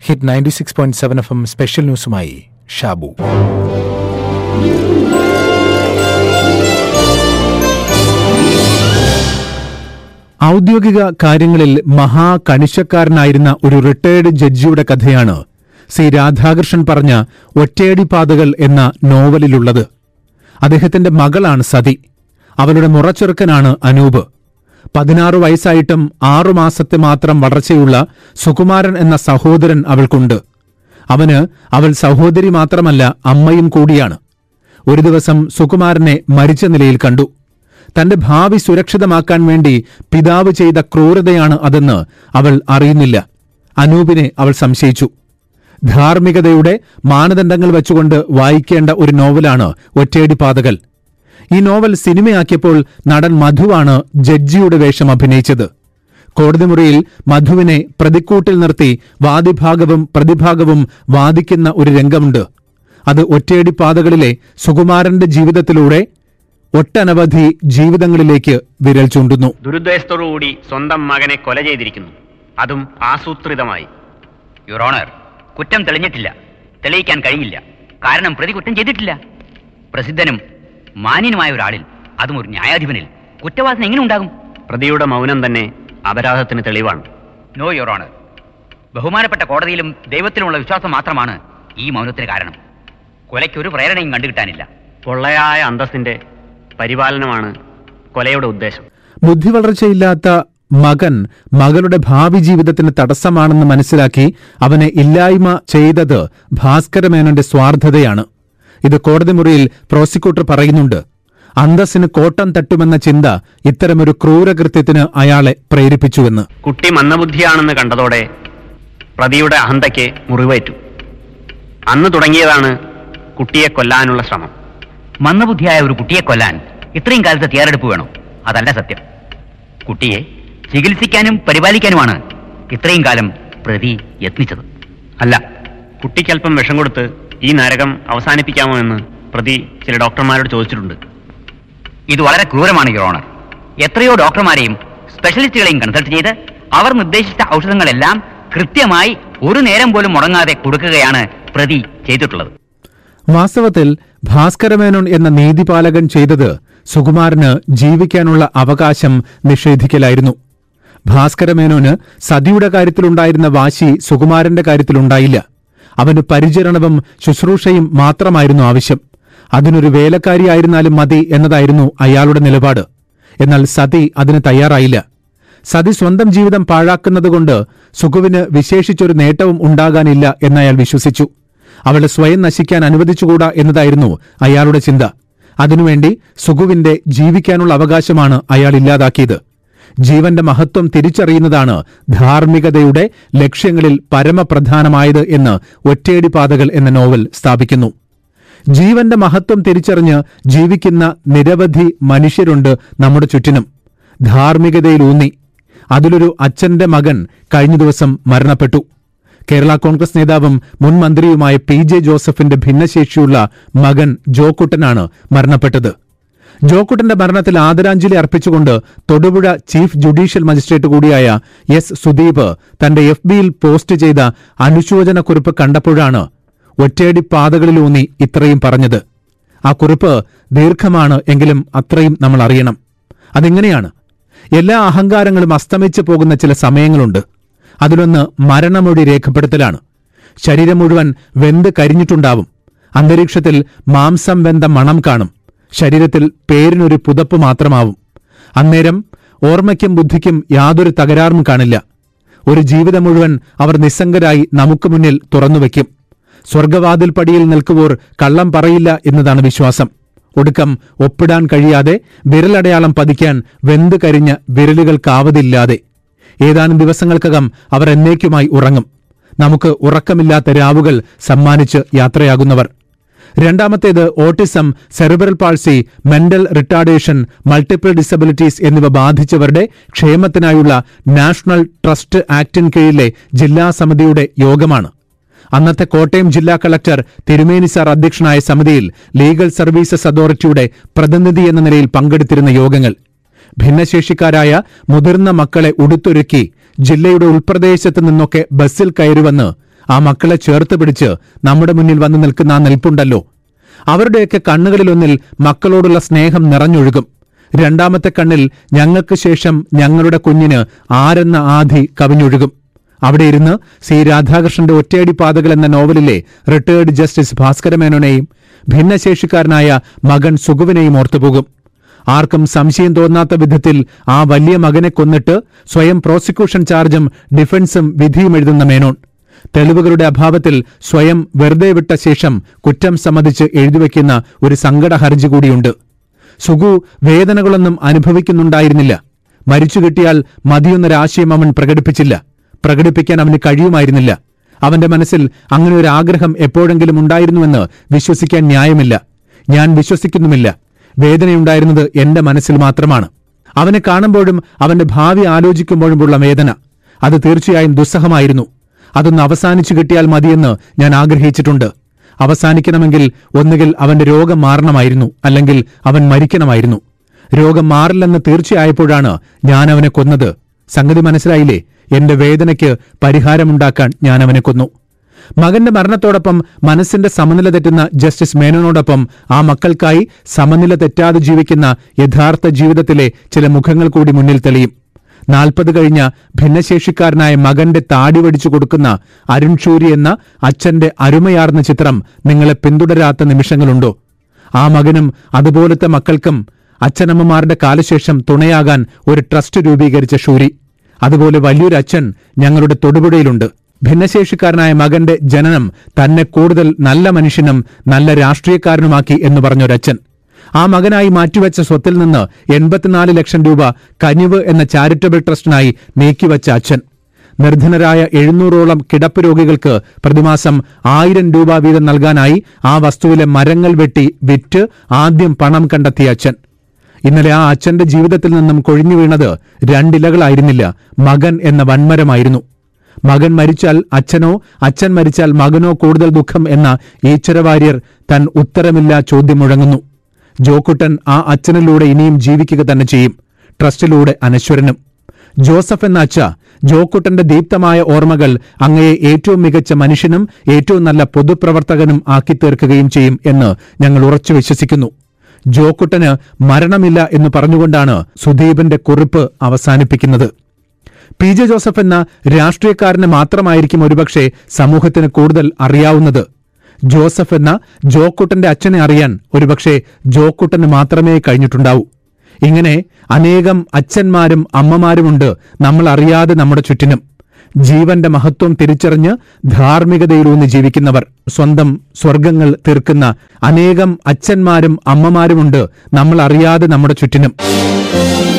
hit ninety six point seven F M special ന്യൂസുമായി ഷാബു ഔദ്യോഗിക കാര്യങ്ങളിൽ മഹാകണിശക്കാരനായിരുന്ന ഒരു റിട്ടയർഡ് ജഡ്ജിയുടെ കഥയാണ് സി രാധാകൃഷ്ണൻ പറഞ്ഞ ഒറ്റയടി പാതകൾ എന്ന നോവലിലുള്ളത് അദ്ദേഹത്തിന്റെ മകളാണ് സതി അവളുടെ മുറച്ചെറുക്കനാണ് അനൂപ് പതിനാറ് വയസ്സായിട്ടും ആറുമാസത്തെ മാത്രം വളർച്ചയുള്ള സുകുമാരൻ എന്ന സഹോദരൻ അവൾക്കുണ്ട് അവന് അവൾ സഹോദരി മാത്രമല്ല അമ്മയും കൂടിയാണ് ഒരു ദിവസം സുകുമാരനെ മരിച്ച നിലയിൽ കണ്ടു തന്റെ ഭാവി സുരക്ഷിതമാക്കാൻ വേണ്ടി പിതാവ് ചെയ്ത ക്രൂരതയാണ് അതെന്ന് അവൾ അറിയുന്നില്ല അനൂപിനെ അവൾ സംശയിച്ചു ധാർമ്മികതയുടെ മാനദണ്ഡങ്ങൾ വെച്ചുകൊണ്ട് വായിക്കേണ്ട ഒരു നോവലാണ് ഒറ്റയടി പാതകൾ ഈ നോവൽ സിനിമയാക്കിയപ്പോൾ നടൻ മധുവാണ് ജഡ്ജിയുടെ വേഷം അഭിനയിച്ചത് കോടതി മുറിയിൽ മധുവിനെ പ്രതിക്കൂട്ടിൽ നിർത്തി വാദിഭാഗവും പ്രതിഭാഗവും വാദിക്കുന്ന ഒരു രംഗമുണ്ട് അത് ഒറ്റയടി പാതകളിലെ സുകുമാരന്റെ ജീവിതത്തിലൂടെ ഒട്ടനവധി ജീവിതങ്ങളിലേക്ക് വിരൽ ചൂണ്ടുന്നു ദുരുദ്ദേശത്തോടുകൂടി സ്വന്തം മകനെ കൊല ചെയ്തിരിക്കുന്നു അതും ആസൂത്രിതമായി യുവർ ഓണർ കുറ്റം തെളിഞ്ഞിട്ടില്ല തെളിയിക്കാൻ കഴിയില്ല കാരണം പ്രതി കുറ്റം ചെയ്തിട്ടില്ല പ്രസിദ്ധനും മാന്യനുമായ ഒരാളിൽ അതും ഒരു ന്യായാധിപനിൽ കുറ്റവാസന എങ്ങനെ ഉണ്ടാകും പ്രതിയുടെ മൗനം തന്നെ അപരാധത്തിന് തെളിവാണ് നോ യുവർ ഓണർ ബഹുമാനപ്പെട്ട കോടതിയിലും ദൈവത്തിലുമുള്ള വിശ്വാസം മാത്രമാണ് ഈ മൗനത്തിന് കാരണം കൊലയ്ക്ക് ഒരു പ്രേരണയും കണ്ടുകിട്ടാനില്ല പൊള്ളയായ അന്തസ്സിന്റെ പരിപാലനമാണ് കൊലയുടെ ഉദ്ദേശം ബുദ്ധി വളർച്ചയില്ലാത്ത മകൻ മകളുടെ ഭാവി ജീവിതത്തിന് തടസ്സമാണെന്ന് മനസ്സിലാക്കി അവനെ ഇല്ലായ്മ ചെയ്തത് ഭാസ്കരമേനോന്റെ സ്വാർത്ഥതയാണ് ഇത് കോടതി മുറിയിൽ പ്രോസിക്യൂട്ടർ പറയുന്നുണ്ട് അന്തസ്സിന് കോട്ടം തട്ടുമെന്ന ചിന്ത ഇത്തരമൊരു ക്രൂരകൃത്യത്തിന് അയാളെ പ്രേരിപ്പിച്ചുവെന്ന് കുട്ടി മന്ദബുദ്ധിയാണെന്ന് കണ്ടതോടെ പ്രതിയുടെ അഹന്തയ്ക്ക് മുറിവേറ്റു അന്ന് തുടങ്ങിയതാണ് കുട്ടിയെ കൊല്ലാനുള്ള ശ്രമം മന്ദബുദ്ധിയായ ഒരു കുട്ടിയെ കൊല്ലാൻ ഇത്രയും കാലത്തെ തയ്യാറെടുപ്പ് വേണം അതല്ല സത്യം കുട്ടിയെ ചികിത്സിക്കാനും പരിപാലിക്കാനുമാണ് ഇത്രയും കാലം പ്രതി യത്നിച്ചത് അല്ല കുട്ടിക്കല്പം വിഷം കൊടുത്ത് ഈ നരകം അവസാനിപ്പിക്കാമോ എന്ന് പ്രതി ചില ഡോക്ടർമാരോട് ചോദിച്ചിട്ടുണ്ട് ഇത് വളരെ ക്രൂരമാണ് യുവർ ഓണർ എത്രയോ ഡോക്ടർമാരെയും സ്പെഷ്യലിസ്റ്റുകളെയും കൺസൾട്ട് ചെയ്ത് അവർ നിർദ്ദേശിച്ച ഔഷധങ്ങളെല്ലാം കൃത്യമായി ഒരു നേരം പോലും മുടങ്ങാതെ കൊടുക്കുകയാണ് പ്രതി ചെയ്തിട്ടുള്ളത് വാസ്തവത്തിൽ ഭാസ്കരമേനോൻ എന്ന നീതിപാലകൻ ചെയ്തത് സുകുമാരന് ജീവിക്കാനുള്ള അവകാശം നിഷേധിക്കലായിരുന്നു ഭാസ്കരമേനോന് സതിയുടെ കാര്യത്തിലുണ്ടായിരുന്ന വാശി സുകുമാരന്റെ കാര്യത്തിലുണ്ടായില്ല അവന് പരിചരണവും ശുശ്രൂഷയും മാത്രമായിരുന്നു ആവശ്യം അതിനൊരു വേലക്കാരിയായിരുന്നാലും മതി എന്നതായിരുന്നു അയാളുടെ നിലപാട് എന്നാൽ സതി അതിന് തയ്യാറായില്ല സതി സ്വന്തം ജീവിതം പാഴാക്കുന്നതുകൊണ്ട് സുഖുവിന് വിശേഷിച്ചൊരു നേട്ടവും ഉണ്ടാകാനില്ല എന്നയാൾ വിശ്വസിച്ചു അവളെ സ്വയം നശിക്കാൻ അനുവദിച്ചുകൂടാ എന്നതായിരുന്നു അയാളുടെ ചിന്ത അതിനുവേണ്ടി സുഖുവിന്റെ ജീവിക്കാനുള്ള അവകാശമാണ് അയാൾ ഇല്ലാതാക്കിയത് ജീവന്റെ മഹത്വം തിരിച്ചറിയുന്നതാണ് ധാർമ്മികതയുടെ ലക്ഷ്യങ്ങളിൽ പരമപ്രധാനമായത് എന്ന് ഒറ്റയടി പാതകൾ എന്ന നോവൽ സ്ഥാപിക്കുന്നു ജീവന്റെ മഹത്വം തിരിച്ചറിഞ്ഞ് ജീവിക്കുന്ന നിരവധി മനുഷ്യരുണ്ട് നമ്മുടെ ചുറ്റിനും ധാർമ്മികതയിലൂന്നി അതിലൊരു അച്ഛന്റെ മകൻ കഴിഞ്ഞ ദിവസം മരണപ്പെട്ടു കേരള കോൺഗ്രസ് നേതാവും മുൻ മന്ത്രിയുമായ പി ജെ ജോസഫിന്റെ ഭിന്നശേഷിയുള്ള മകൻ ജോക്കുട്ടനാണ് മരണപ്പെട്ടത് ജോക്കുട്ടന്റെ മരണത്തിൽ ആദരാഞ്ജലി അർപ്പിച്ചുകൊണ്ട് തൊടുപുഴ ചീഫ് ജുഡീഷ്യൽ മജിസ്ട്രേറ്റ് കൂടിയായ എസ് സുദീപ് തന്റെ എഫ് ബിയിൽ പോസ്റ്റ് ചെയ്ത അനുശോചനക്കുറിപ്പ് കണ്ടപ്പോഴാണ് ഒറ്റയടി പാതകളിലൂന്നി ഇത്രയും പറഞ്ഞത് ആ കുറിപ്പ് ദീർഘമാണ് എങ്കിലും അത്രയും നമ്മൾ അറിയണം അതെങ്ങനെയാണ് എല്ലാ അഹങ്കാരങ്ങളും അസ്തമിച്ചു പോകുന്ന ചില സമയങ്ങളുണ്ട് അതിലൊന്ന് മരണമൊഴി രേഖപ്പെടുത്തലാണ് ശരീരം മുഴുവൻ വെന്ത് കരിഞ്ഞിട്ടുണ്ടാവും അന്തരീക്ഷത്തിൽ മാംസം വെന്ത മണം കാണും ശരീരത്തിൽ പേരിനൊരു പുതപ്പ് മാത്രമാവും അന്നേരം ഓർമ്മയ്ക്കും ബുദ്ധിക്കും യാതൊരു തകരാറും കാണില്ല ഒരു ജീവിതം മുഴുവൻ അവർ നിസ്സംഗരായി നമുക്ക് മുന്നിൽ തുറന്നുവെക്കും സ്വർഗവാതിൽ പടിയിൽ നിൽക്കുവോർ കള്ളം പറയില്ല എന്നതാണ് വിശ്വാസം ഒടുക്കം ഒപ്പിടാൻ കഴിയാതെ വിരലടയാളം പതിക്കാൻ വെന്ത് കരിഞ്ഞ വിരലുകൾക്കാവതില്ലാതെ ഏതാനും ദിവസങ്ങൾക്കകം അവർ എന്നേക്കുമായി ഉറങ്ങും നമുക്ക് ഉറക്കമില്ലാത്ത രാവുകൾ സമ്മാനിച്ച് യാത്രയാകുന്നവർ രണ്ടാമത്തേത് autism cerebral palsy mental retardation multiple disabilities എന്നിവ ബാധിച്ചവരുടെ ക്ഷേമത്തിനായുള്ള നാഷണൽ ട്രസ്റ്റ് ആക്ടിന് കീഴിലെ ജില്ലാ സമിതിയുടെ യോഗമാണ് അന്നത്തെ കോട്ടയം ജില്ലാ കളക്ടർ തിരുമേനി സാർ അധ്യക്ഷനായ സമിതിയിൽ ലീഗൽ സർവീസസ് അതോറിറ്റിയുടെ പ്രതിനിധി എന്ന നിലയിൽ പങ്കെടുത്തിരുന്ന യോഗങ്ങൾ ഭിന്നശേഷിക്കാരായ മുതിർന്ന മക്കളെ ഉടുത്തൊരുക്കി ജില്ലയുടെ ഉൾപ്രദേശത്ത് നിന്നൊക്കെ ബസ്സിൽ കയറുവന്ന് ആ മക്കളെ ചേർത്ത് പിടിച്ച് നമ്മുടെ മുന്നിൽ വന്നു നിൽക്കുന്ന ആ നിൽപ്പുണ്ടല്ലോ അവരുടെയൊക്കെ കണ്ണുകളിലൊന്നിൽ മക്കളോടുള്ള സ്നേഹം നിറഞ്ഞൊഴുകും രണ്ടാമത്തെ കണ്ണിൽ ഞങ്ങൾക്ക് ശേഷം ഞങ്ങളുടെ കുഞ്ഞിന് ആരെന്ന ആധി കവിഞ്ഞൊഴുകും അവിടെ ഇരുന്ന് സി രാധാകൃഷ്ണന്റെ ഒറ്റയടി പാതകൾ എന്ന നോവലിലെ റിട്ടയേർഡ് ജസ്റ്റിസ് ഭാസ്കരമേനോനെയും ഭിന്നശേഷിക്കാരനായ മകൻ സുഗുവിനെയും ഓർത്തുപോകും ആർക്കും സംശയം തോന്നാത്ത വിധത്തിൽ ആ വലിയ മകനെ കൊന്നിട്ട് സ്വയം പ്രോസിക്യൂഷൻ ചാർജും ഡിഫൻസും വിധിയും എഴുതുന്ന മേനോൻ തെളിവുകളുടെ അഭാവത്തിൽ സ്വയം വെറുതെ വിട്ട ശേഷം കുറ്റം സമ്മതിച്ച് എഴുതിവെക്കുന്ന ഒരു സങ്കട ഹർജി കൂടിയുണ്ട് സുഗു വേദനകളൊന്നും അനുഭവിക്കുന്നുണ്ടായിരുന്നില്ല മരിച്ചു കിട്ടിയാൽ മതിയൊന്നൊരാശയം അവൻ പ്രകടിപ്പിച്ചില്ല പ്രകടിപ്പിക്കാൻ അവന് കഴിയുമായിരുന്നില്ല അവന്റെ മനസ്സിൽ അങ്ങനെ ഒരു ആഗ്രഹം എപ്പോഴെങ്കിലും ഉണ്ടായിരുന്നുവെന്ന് വിശ്വസിക്കാൻ ന്യായമില്ല ഞാൻ വിശ്വസിക്കുന്നുമില്ല വേദനയുണ്ടായിരുന്നത് എന്റെ മനസ്സിൽ മാത്രമാണ് അവനെ കാണുമ്പോഴും അവന്റെ ഭാവി ആലോചിക്കുമ്പോഴുമുള്ള വേദന അത് തീർച്ചയായും ദുസ്സഹമായിരുന്നു അതൊന്ന് അവസാനിച്ചു കിട്ടിയാൽ മതിയെന്ന് ഞാൻ ആഗ്രഹിച്ചിട്ടുണ്ട് അവസാനിക്കണമെങ്കിൽ ഒന്നുകിൽ അവന്റെ രോഗം മാറണമായിരുന്നു അല്ലെങ്കിൽ അവൻ മരിക്കണമായിരുന്നു രോഗം മാറില്ലെന്ന് തീർച്ചയായപ്പോഴാണ് ഞാൻ അവനെ കൊന്നത് സംഗതി മനസ്സിലായില്ലേ എന്റെ വേദനയ്ക്ക് പരിഹാരമുണ്ടാക്കാൻ ഞാൻ അവനെ കൊന്നു മകന്റെ മരണത്തോടൊപ്പം മനസ്സിന്റെ സമനില തെറ്റുന്ന ജസ്റ്റിസ് മേനോനോടൊപ്പം ആ മക്കൾക്കായി സമനില തെറ്റാതെ ജീവിക്കുന്ന യഥാർത്ഥ ജീവിതത്തിലെ ചില മുഖങ്ങൾ കൂടി മുന്നിൽ തെളിയും നാൽപ്പത് കഴിഞ്ഞ ഭിന്നശേഷിക്കാരനായ മകന്റെ താടി വടിച്ചു കൊടുക്കുന്ന അരുൺ ഷൂരി എന്ന അച്ഛന്റെ അരുമയാർന്ന ചിത്രം നിങ്ങളെ പിന്തുടരാത്ത നിമിഷങ്ങളുണ്ടോ ആ മകനും അതുപോലത്തെ മക്കൾക്കും അച്ഛനമ്മമാരുടെ കാലശേഷം തുണയാകാൻ ഒരു ട്രസ്റ്റ് രൂപീകരിച്ച ഷൂരി അതുപോലെ വലിയൊരു അച്ഛൻ ഞങ്ങളുടെ തൊടുപുഴയിലുണ്ട് ഭിന്നശേഷിക്കാരനായ മകന്റെ ജനനം തന്നെ കൂടുതൽ നല്ല മനുഷ്യനും നല്ല രാഷ്ട്രീയക്കാരനുമാക്കി എന്ന് പറഞ്ഞൊരച്ഛൻ ആ മകനായി മാറ്റിവെച്ച സ്വത്തിൽ നിന്ന് എൺപത്തിനാല് ലക്ഷം രൂപ കനിവ് എന്ന ചാരിറ്റബിൾ ട്രസ്റ്റിനായി നീക്കിവച്ച അച്ഛൻ നിർധനരായ എഴുന്നൂറോളം കിടപ്പ് രോഗികൾക്ക് പ്രതിമാസം ആയിരം രൂപ വീതം നൽകാനായി ആ വസ്തുവിലെ മരങ്ങൾ വെട്ടി വിറ്റ് ആദ്യം പണം കണ്ടെത്തിയ അച്ഛൻ ഇന്നലെ ആ അച്ഛന്റെ ജീവിതത്തിൽ നിന്നും കൊഴിഞ്ഞു വീണത് രണ്ടിലകളായിരുന്നില്ല മകൻ എന്ന വൻമരമായിരുന്നു മകൻ മരിച്ചാൽ അച്ഛനോ അച്ഛൻ മരിച്ചാൽ മകനോ കൂടുതൽ ദുഃഖം എന്ന ഈശ്വരവാര്യർ തൻ ഉത്തരമില്ല ചോദ്യം മുഴങ്ങുന്നു ജോക്കുട്ടൻ ആ അച്ഛനിലൂടെ ഇനിയും ജീവിക്കുക തന്നെ ചെയ്യും ട്രസ്റ്റിലൂടെ അനശ്വരനും ജോസഫ് എന്ന അച്ഛ ജോക്കുട്ടന്റെ ദീപ്തമായ ഓർമ്മകൾ അങ്ങയെ ഏറ്റവും മികച്ച മനുഷ്യനും ഏറ്റവും നല്ല പൊതുപ്രവർത്തകനും ആക്കി തീർക്കുകയും ചെയ്യും എന്ന് ഞങ്ങൾ ഉറച്ചു വിശ്വസിക്കുന്നു ജോക്കുട്ടന് മരണമില്ല എന്ന് പറഞ്ഞുകൊണ്ടാണ് സുദീപിന്റെ കുറിപ്പ് അവസാനിപ്പിക്കുന്നത് പി ജെ ജോസഫ് എന്ന രാഷ്ട്രീയക്കാരന് മാത്രമായിരിക്കും ഒരുപക്ഷെ സമൂഹത്തിന് കൂടുതൽ അറിയാവുന്നത് ജോസഫ് എന്ന ജോക്കുട്ടന്റെ അച്ഛനെ അറിയാൻ ഒരുപക്ഷെ ജോക്കുട്ടന് മാത്രമേ കഴിഞ്ഞിട്ടുണ്ടാവൂ ഇങ്ങനെ അനേകം അച്ഛന്മാരും അമ്മമാരുമുണ്ട് നമ്മൾ അറിയാതെ നമ്മുടെ ചുറ്റിനും ജീവന്റെ മഹത്വം തിരിച്ചറിഞ്ഞ് ധാർമ്മികതയിലൂന്നി ജീവിക്കുന്നവർ സ്വന്തം സ്വർഗങ്ങൾ തീർക്കുന്ന അനേകം അച്ഛന്മാരും അമ്മമാരുമുണ്ട് നമ്മൾ അറിയാതെ നമ്മുടെ ചുറ്റിനും